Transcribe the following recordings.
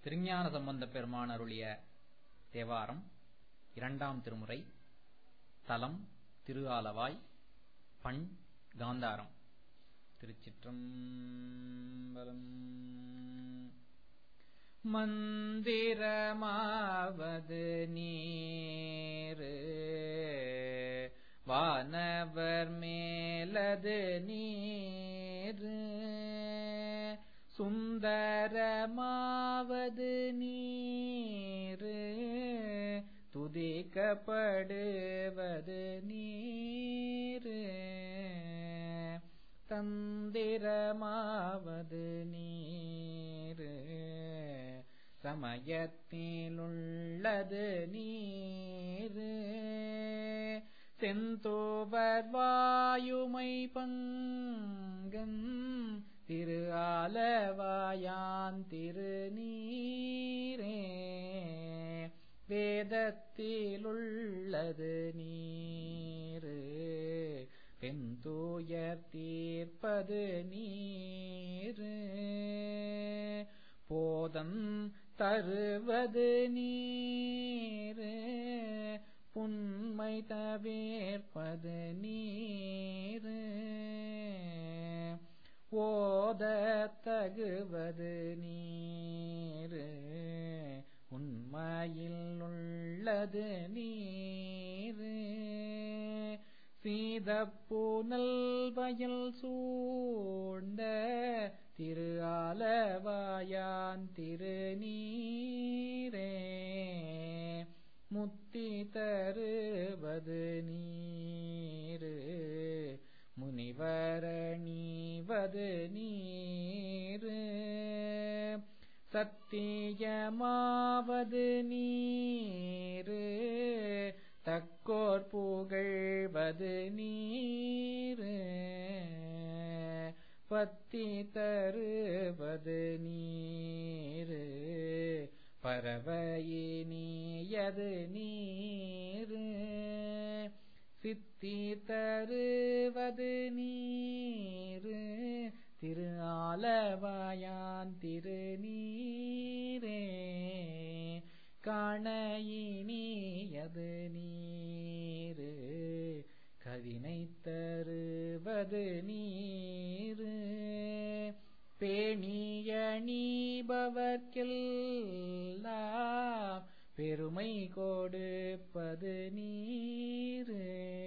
திருஞான சம்பந்தப் பெருமான் அருளிய தேவாரம் இரண்டாம் திருமுறை தலம் திரு ஆலவாய் பண் காந்தாரம் திருச்சிற்றம்பலம் மந்திரமாவது நீரு வானவர் மேலது நீரு சுந்தரமாவது நீரு துதிக்கப்படுவது நீரு தந்திரமாவது நீரு சமயத்திலுள்ளது நீரு செந்தோவர் வாயுமை பங்கன் திரு ஆலவாயான் திரு நீரே வேதத்திலுள்ளது நீரு பெண்தூயர் தீர்ப்பது நீரு போதம் தருவது நீரு புன்மை தவிர்ப்பது நீரு ஓத தகுவது நீரு உண்மையில் உள்ளது நீரு சீதப்பூனல் வயல் சூழ்ந்த திரு ஆலவாயான் திரு நீரே முத்தி தருவது நீரு முனிவரணிவது நீரு சத்தியமாவது நீரு தக்கோர் புகழ்வது நீரு பத்தி தருவது நீரு பறவையினியது நீரு சித்தி தருவது நீரு திரு ஆலவாயான் திரு நீரே காணையினியது நீரு கவினை தருவது நீரு பேணியணிபவர்க்கெல்லாம் பெருமை கொடுப்பது நீரு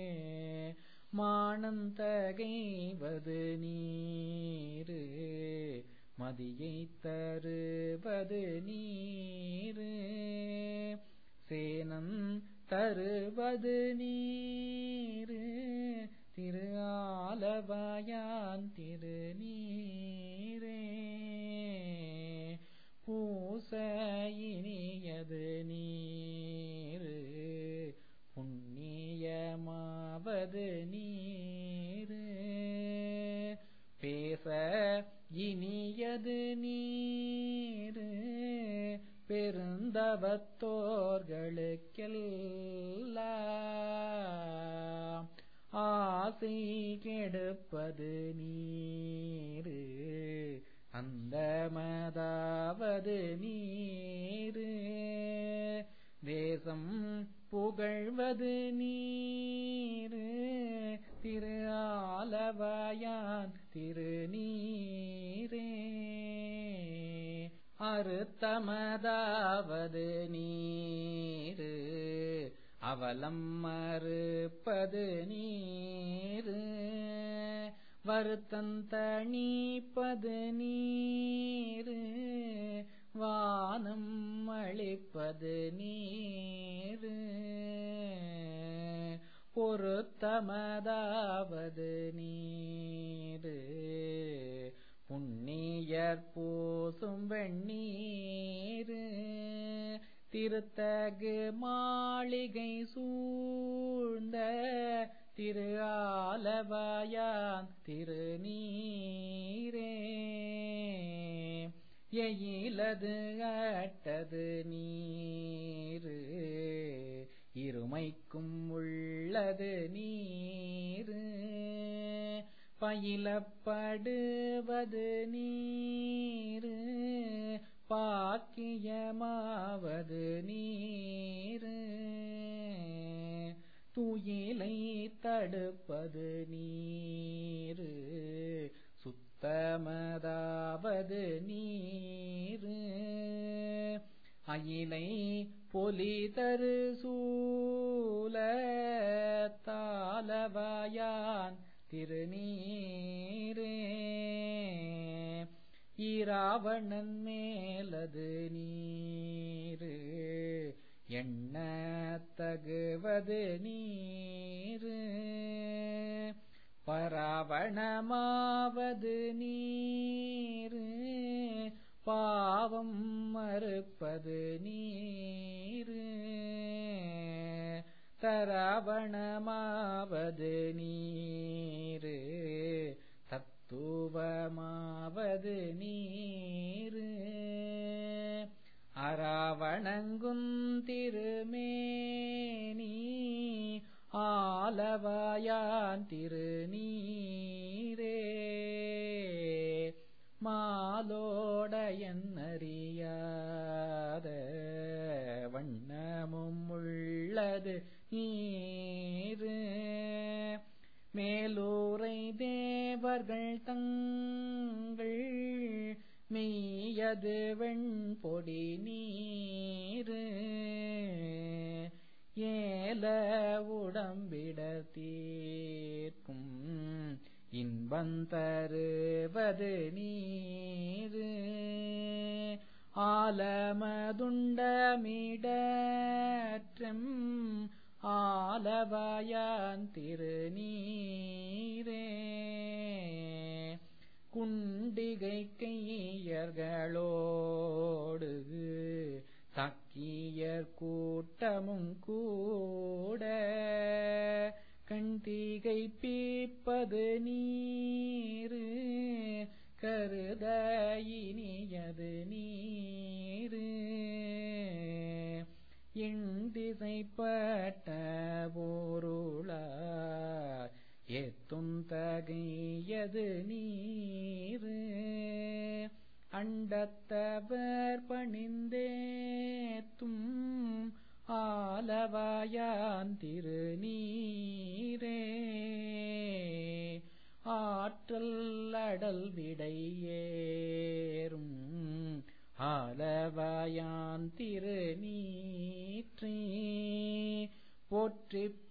மானந்தகைவது நீரு மதியை தருவது நீரு சேனம் தருவது நீரு திரு ஆலவாயான் திரு நீரே பூசையினியது நீரு புண்ணியமாவது நீரு பேச இனியது நீரு பெருந்தவத்தோர்களுக்கெல்லாம் ஆசை கெடுப்பது நீரு அந்த மதாவது நீரு தேசம் புகழ்வது நீரு திரு ஆலவாயான் திரு நீரே அறுத்தமதாவது நீரு அவலம் மறுப்பது நீரு வருத்தந்தணிப்பது நீரு வானம் அளிப்பது நீரு பொருத்தமதாவது நீரு புண்ணியர் பூசும் வெண்ணீரு திருத்தகு மாளிகை சூழ்ந்த திரு ஆலவாயான் திரு நீரே எயிலது அட்டது நீரு இருமைக்கும் உள்ளது நீரு பயிலப்படுவது நீரு பாடப்படுவது சாக்கியமாவது நீரு துயிலை தடுப்பது நீரு சுத்தமதாவது நீரு அயிலை பொலி தரு சூல தாளவாயான் திருநீரே ஈராவணன் மேலது நீரு எண்ண தகுவது நீரு பராவணமாவது நீரு பாவம் மறுப்பது நீரு தராவணமாவது நீரு தத்துவமாவது நீரு அராவணங்குந் திருமேனி ஆலவாயான் திருநீரே மாலோடையன்னறியாத வண்ணமும் உள்ளது நீரு மேலூரை தேவர்கள் தங்கள் மெய்யது வெண்பொடி நீரு ஏல உடம்பிட தீர்க்கும் இன்பந்தருவது நீரு ஆலமதுண்டமிடற்றும் ஆலவாயான் திருநீரே குண்டிகை கையர்களோடு தக்கியர் கூட்டமும் கூட கண்டிகை பீப்பது நீரு கருத இனியது நீரு எண்டிசைப்பட்ட பொருளார் எத்தும் தகையது நீரு அண்டத்தவர் பணிந்தேத்தும் ஆலவாயான் திருநீரே ஆற்றல் அடல் விடையேறும் ஆலவாயான் திருநீற்றே போற்றிப்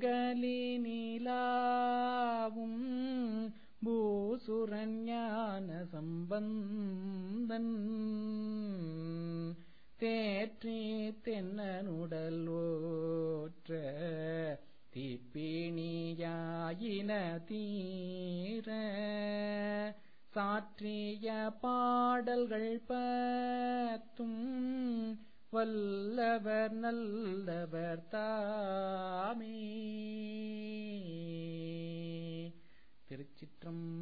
புகழினிலாவும் பூசுரன் ஞான சம்பந்தன் தேற்றி தென்னனுடல் ஓற்ற தீப்பிணியாயின தீர சாற்றிய பாடல்கள் பத்தும் வல்லவர் நல்லவர் தாமே திருச்சிற்றம்பலம்